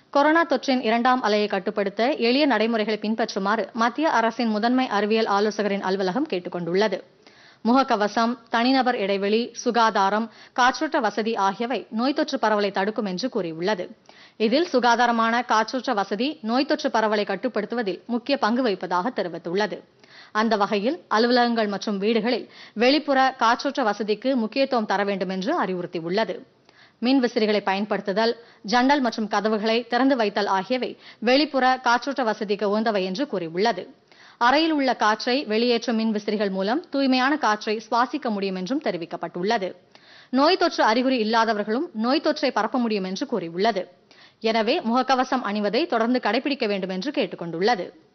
corona தொற்றின் இரண்டாம் அலையை கட்டுப்படுத்த எளிய நடைமுறைகளை பின்பற்றுமாறு மத்திய அரசின் முதன்மை அறிவியல் ஆலோசகரின் அலுவலகம் கேட்டுக் கொண்டுள்ளது முகக்கவசம் தனிநபர் இடைவெளி சுகாதாரம் காற்றோட்ட வசதி ஆகியவை நோய் தொற்று பரவலை தடுக்கும் என்று கூறியுள்ளது இதில் சுகாதாரமான காற்றோட்ட வசதி நோய் தொற்று பரவலை கட்டுப்படுத்துவதில் முக்கிய பங்கு வகிப்பதாக தெரிவித்துள்ளது அந்த வகையில் அலுவலகங்கள் மற்றும் வீடுகளில் வெளிப்புற காற்றோட்ட வசதிக்கு முக்கியத்துவம் தர வேண்டும் என்று அறிவுறுத்தியுள்ளது மின் விசிறிகளை பயன்படுத்துதல் ஜன்னல் மற்றும் கதவுகளை திறந்து வைத்தல் ஆகியவை வெளிப்புற காற்றோட்ட வசதிக்கு உகந்தவை என்று கூறியுள்ளது அறையில் உள்ள காற்றை வெளியேற்றும் மின் விசிறிகள் மூலம் தூய்மையான காற்றை சுவாசிக்க முடியும் என்றும் தெரிவிக்கப்பட்டுள்ளது நோய் தொற்று அறிகுறி இல்லாதவர்களும் நோய் தொற்றை பரப்ப முடியும் என்று கூறியுள்ளது எனவே முகக்கவசம் அணிவதை தொடர்ந்து கடைபிடிக்க வேண்டும் என்று கேட்டுக் கொண்டுள்ளது